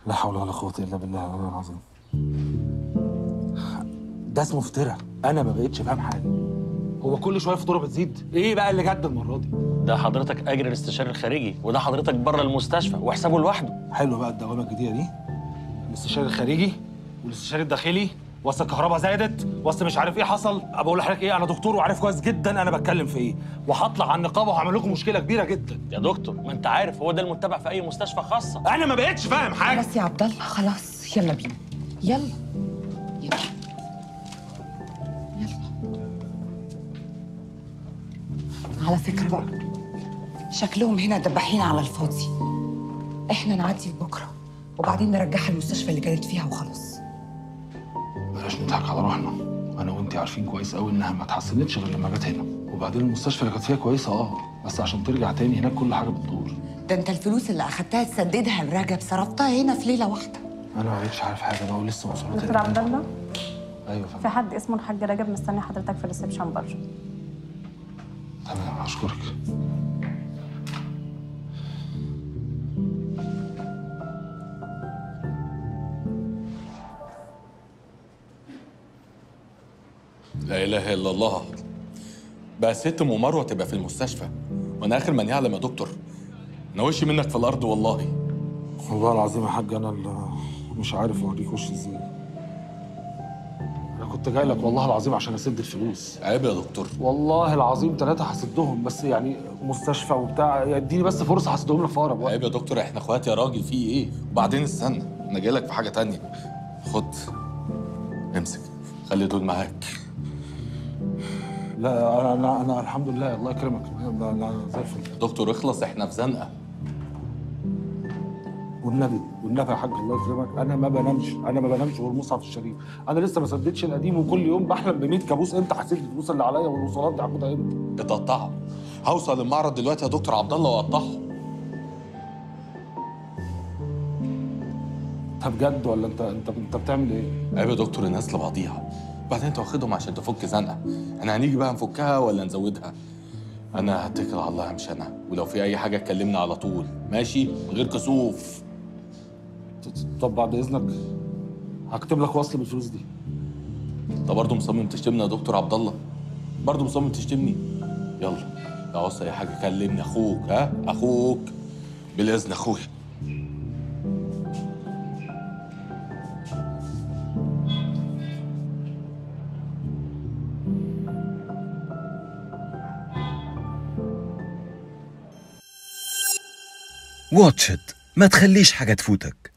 لا حول ولا قوة إلا بالله العلي العظيم ده اسمه افتراء أنا ما بقتش فاهم حاجة هو كل شوية فاتورة بتزيد إيه بقى اللي جد المرة دي ده حضرتك اجر الاستشاري الخارجي وده حضرتك بره المستشفى وحسابه لوحده حلو بقى الدوامة الجديدة دي الاستشاري الخارجي والاستشاري الداخلي وصل الكهرباء زادت وصل مش عارف ايه حصل بقول لحضرتك ايه انا دكتور وعارف كويس جدا انا بتكلم في ايه وهطلع على النقابه وهعمل لكم مشكله كبيره جدا يا دكتور ما انت عارف هو ده المتبع في اي مستشفى خاصه انا ما بقتش فاهم حاجه خلاص يا عبد الله خلاص يلا بينا يلا يلا يلا على فكرة بقى شكلهم هنا دباحين على الفاضي احنا نعدي بكرة وبعدين نرجعها المستشفى اللي كانت فيها وخلاص بلاش نضحك على روحنا انا وانت عارفين كويس قوي انها ما اتحسنتش غير لما جت هنا وبعدين المستشفى اللي كانت فيها كويسه اه بس عشان ترجع تاني هناك كل حاجه بتدور ده انت الفلوس اللي اخدتها تسددها لرجب صرفتها هنا في ليلة واحدة انا ما بقتش عارف حاجه بقى ولسه وصلت دكتور عبد الله ايوه في فاهم حد اسمه الحاج رجب مستني حضرتك في الريسبشن بره تمام اشكرك لا اله الا الله بقى ست ام مروه تبقى في المستشفى وانا اخر من يعلم يا دكتور انا وشي منك في الارض والله والله العظيم يا حاج انا اللي مش عارف اوريك وشي ازاي انا كنت جاي لك والله العظيم عشان اسد الفلوس عيب يا دكتور والله العظيم ثلاثة هسدهم بس يعني مستشفى وبتاع اديني بس فرصة هسدهم لك في أقرب وقت عيب يا دكتور احنا اخوات يا راجل في ايه وبعدين استنى انا جاي لك في حاجه تانية خد امسك خلي دول معاك لا أنا أنا, أنا الحمد لله الله يكرمك أنا أنا زي الفل دكتور اخلص احنا في زنقه والنبي والنبي يا حاج الله يكرمك أنا ما بنامش أنا ما بنامش والمصحف الشريف أنا لسه ما سددتش القديم وكل يوم بحلم ب 100 كابوس إمتى هسد الفلوس اللي عليا والوصولات دي هاخدها إمتى اتقطعوا هوصل المعرض دلوقتي يا دكتور عبد الله واقطعهم أنت بجد ولا أنت أنت أنت بتعمل إيه؟ عيب يا دكتور الناس لبعضيها وبعدين انت واخدهم عشان تفك زنقه احنا هنيجي بقى نفكها ولا نزودها انا هتكل على الله مش انا ولو في اي حاجه اتكلمنا على طول ماشي من غير كسوف طب بعد إذنك هكتب لك وصل بالفلوس دي انت برضه مصمم تشتمني يا دكتور عبد الله برضه مصمم تشتمني يلا لو عاوز اي حاجه كلمني اخوك ها اخوك بالاذن اخويا واتش إت ما تخليش حاجة تفوتك